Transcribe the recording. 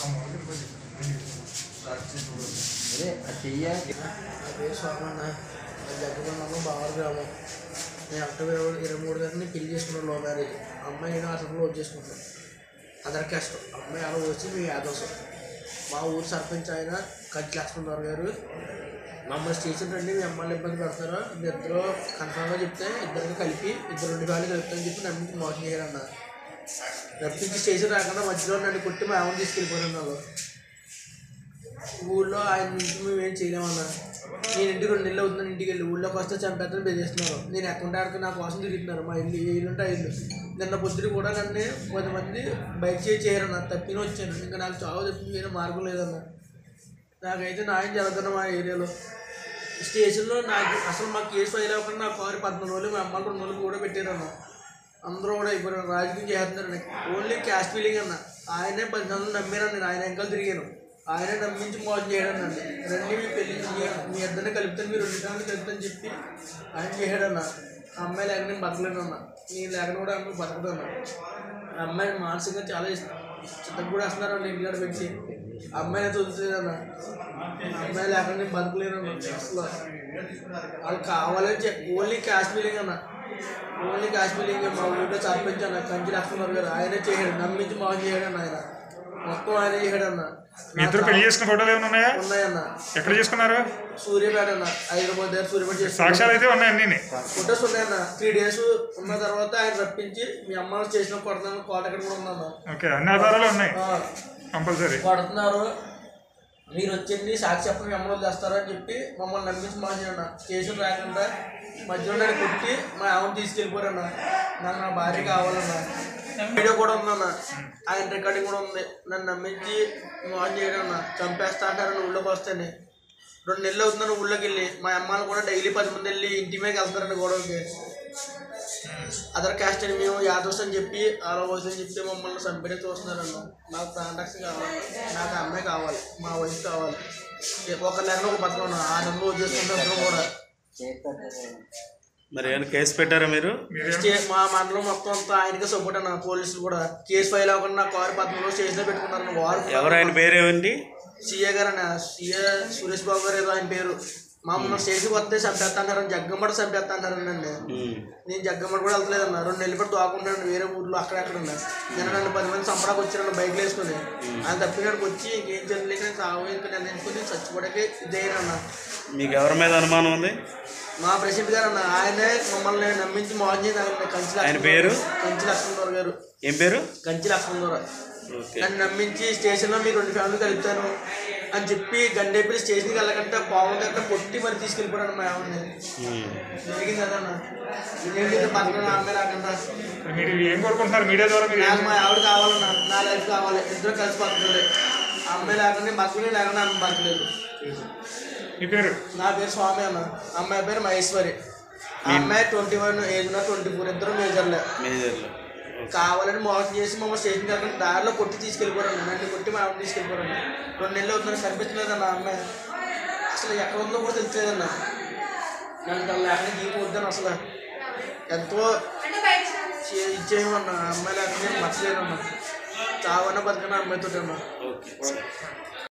అదే అది చెయ్యాలి అదే స్వామన్న జగ్గమన్న బావర్ గ్రామం నేను అక్టోబర్ ఇరవై ఇరవై మూడు గారిని పెళ్లి చేసుకున్నాను లవ్ మ్యారేజ్ అమ్మాయి నేను అసలు రోజు చేసుకుంటాను అదర్ క్యాస్ట్ అమ్మాయి అలా వచ్చి మీ యాదవ్స్ మా ఊరు సర్పంచ్ ఆయన కంచి లక్ష్మణరావు గారు మమ్మల్ని స్టేషన్ రండి మీ అమ్మాయిని ఇబ్బంది పెడతారు మీ ఇద్దరు కన్ఫామ్గా చెప్తే ఇద్దరికి కలిపి ఇద్దరు రెండు కాళ్ళు కలుపుతామని చెప్పి నన్ను మోసం చేయాలన్న రప్పించి స్టేషన్ రాకుండా మధ్యలో నన్ను కొట్టి మా అమ్మని తీసుకెళ్ళిపోయాను వాళ్ళు ఊళ్ళో ఆయన నుంచి మేము ఏం చేయలేమన్నా నేను ఇంటికి రెండు నెలలు అవుతున్నాను ఇంటికి వెళ్ళి ఊళ్ళోకి వస్తే చంపేస్తాను బెదిరిస్తున్నారు నేను ఎక్కడ ఆడుతూ నా కోసం తిరుగుతున్నారు మా ఇల్లు ఏ ఇల్లు ఉంటే ఆ ఇల్లు నిన్న పొద్దున కూడా నన్ను పది మంది బయట చేయి చేయరన్న తప్పిన వచ్చాను ఇంకా నాకు చావు తప్పి వేరే మార్గం లేదన్న నాకైతే న్యాయం జరుగుతున్న మా ఏరియాలో స్టేషన్లో నాకు అసలు మా కేసు ఫైల్ అవ్వకుండా నా కారు పద్నాలుగు రోజులు మా అమ్మ రెండు రోజులు కూడా పెట్టారన్న అందరూ కూడా అయిపోయారు రాజకీయం చేస్తున్నారు ఓన్లీ క్యాష్ ఫీలింగ్ అన్న ఆయనే పది నెలలు నమ్మాను నేను ఆయన వెంకలు తిరిగాను ఆయనే నమ్మించి మోసం చేయడం అండి రండి మీ పెళ్లి మీ- మీ ఇద్దరిని కలుపుతాను మీరు రెండు కాళ్ళు కలుపుతాను చెప్పి ఆయన చేయడన్న అమ్మాయి లేక నేను బతకలేను అన్న నేను లేకుండా కూడా అమ్మాయి బతకదన్న అమ్మాయి మానసికంగా చాలా ఇష్టం చిత్తం కూడా వస్తున్నారు అన్న ఇంటికాడ పెట్టి అమ్మాయి అయితే వదిలేదన్న అమ్మాయి లేకుండా నేను బతకలేను అన్న అసలు వాళ్ళు కావాలని చెప్పి ఓన్లీ క్యాష్ ఫీలింగ్ అన్న ఓన్లీ క్యాష్ ఫీలింగ్ మా ఊళ్ళో సర్పంచ్ అన్న కంచి లక్ష్మణరావు గారు ఆయనే చేయడు నమ్మించి మోసం చేయడు అన్న ఆయన మొత్తం ఆయనే చేయడు అన్న మీ ఇద్దరు పెళ్లి చేసుకున్న ఫోటోలు ఏమైనా ఉన్నాయా ఉన్నాయన్న ఎక్కడ చేసుకున్నారు సూర్యపేట అన్న హైదరాబాద్ దగ్గర సూర్యపేట చేస్తాను సాక్ష్యాలు అయితే ఉన్నాయి అన్నీ ఫొటోస్ ఉన్నాయన్న త్రీ డేస్ ఉన్న తర్వాత ఆయన రప్పించి మీ అమ్మ చేసిన కొడతాను కోట ఎక్కడ కూడా ఉందన్న ఓకే అన్ని ఆధారాలు ఉన్నాయి ఆ, కంపల్సరీ కొడుతున్నారు మీరు వచ్చింది సాక్షి చెప్పని మీ అమ్మలో తెస్తారా అని చెప్పి మమ్మల్ని నమ్మించి మాట్లాడన్న స్టేషన్ రాకుండా మధ్యలో నన్ను కొట్టి మా ఆమెను తీసుకెళ్ళిపోరన్న నాకు నా భార్య కావాలన్న వీడియో కూడా ఉందన్న ఆయన రికార్డింగ్ కూడా ఉంది నన్ను నమ్మించి మోసం చేయడం అన్న చంపేస్తా అంటారని ఊళ్ళోకి వస్తాను రెండు నెలలు అవుతున్నాను ఊళ్ళోకి వెళ్ళి మా అమ్మాయిలు కూడా డైలీ పది మంది వెళ్ళి ఇంటి మీదకి వెళ్తారండి గొడవకి అదర్ క్యాస్ట్ అని మేము యాదవ్స్ అని చెప్పి అలా వయసు అని చెప్పి మమ్మల్ని చంపేనే చూస్తున్నారన్న నాకు కాంటాక్ట్స్ కావాలి నాకు అమ్మాయి కావాలి మా వైఫ్ కావాలి ఒక నెలలో ఒక పథకం ఆ నెలలో చేసుకుంటాం కూడా మరి ఏమైనా కేసు పెట్టారా మీరు మీరేం స్టే- మా మండలం మొత్తం అంతా ఆయనకే సపోర్ట్ అన్న పోలీసులు కూడా కేసు ఫైల్ అవ్వకుండా నా కారు పద్నాలుగు స్టేషన్లో పెట్టుకున్నారు వారు ఎవరు ఆయన పేరేమండి సీఏ గారు అన్న సీఏ సురేష్ బాబు గారు ఏదో ఆయన పేరు మామూలు స్టేషన్కి వస్తే చంపేస్తాంటారని జగ్గమ్మట చంపేస్తాంటారనండి ఉమ్. నేను జగ్గమ్మట కూడా వెళ్తలేదన్న రెండు నెలలు పడి తోకుంటాను వేరే ఊర్లో అక్కడెక్కడ ఉన్నా నేను నన్ను పది మంది చంపడానికి వచ్చారన్న బైక్లు వేసుకొని ఆయన తప్పినాడికి వచ్చి ఇంకేం చేయలేక నేను సాగు ఇంకా నేను ఎంచుకొని చచ్చిపోవడానికి ఇదేనన్న మీకు ఎవరి మీద అనుమానం ఉంది మా ప్రెసిడెంట్ గారు అన్న ఆయనే మమ్మల్ని నమ్మించి మోసం చేసి ఆయన కంచి ఆయన లక్ష్మణరావు పేరు? కంచి లక్ష్మణరావు గారు ఏం పేరు కంచి లక్ష్మణరావు ఓకే నన్ను నమ్మించి స్టేషన్లో మీరు రెండు ఫ్యామిలీ కలుపుతాను అని చెప్పి గండేపల్లి స్టేషన్కి వెళ్ళకంటే పావు దగ్గర కొట్టి మరి తీసుకెళ్ళిపోయాను మా ఆవిడని ఉమ్. జరిగింది కదన్న ఇదేంటి పక్కన ఆమె రాకుండా మీరు ఏం కోరుకుంటున్నారు మీడియా ద్వారా మీరు ఏం నాకు మా ఆవిడ కావాలన్నా నా లైఫ్ కావాలి ఇద్దరు కలిసి బతకలేదు ఆ అమ్మాయి లేకుండా బతకలే లేకుండా అమ్మ బతకలేదు మీ పేరు నా పేరు స్వామి అన్న అమ్మాయి పేరు మహేశ్వరి ఆ అమ్మాయి ట్వంటీ వన్ ఏజ్ ఉన్న ట్వంటీ ఫోర్ ఇద్దరు మేజర్లే మేజర్లో కావాలని మోసం చేసి మమ్మల్ని స్టేషన్ కాకుండా దారిలో కొట్టి తీసుకెళ్ళిపోరాను నన్ను కొట్టి మా ఆవిడ తీసుకెళ్ళిపోరాను రెండు నెలలు అవుతుందని కనిపించలేదన్న ఆ అమ్మాయి అసలు ఎక్కడ ఉందో కూడా తెలియలేదన్న నన్ను తను లేకుండా జీవితం వద్దాను అసలు ఎంతో చే- ఇచ్చేయమన్న ఆ అమ్మాయి లేకుండా నేను మర్చలేనమ్మా చావన్న బతికన్న అమ్మాయితో అన్న ఓకే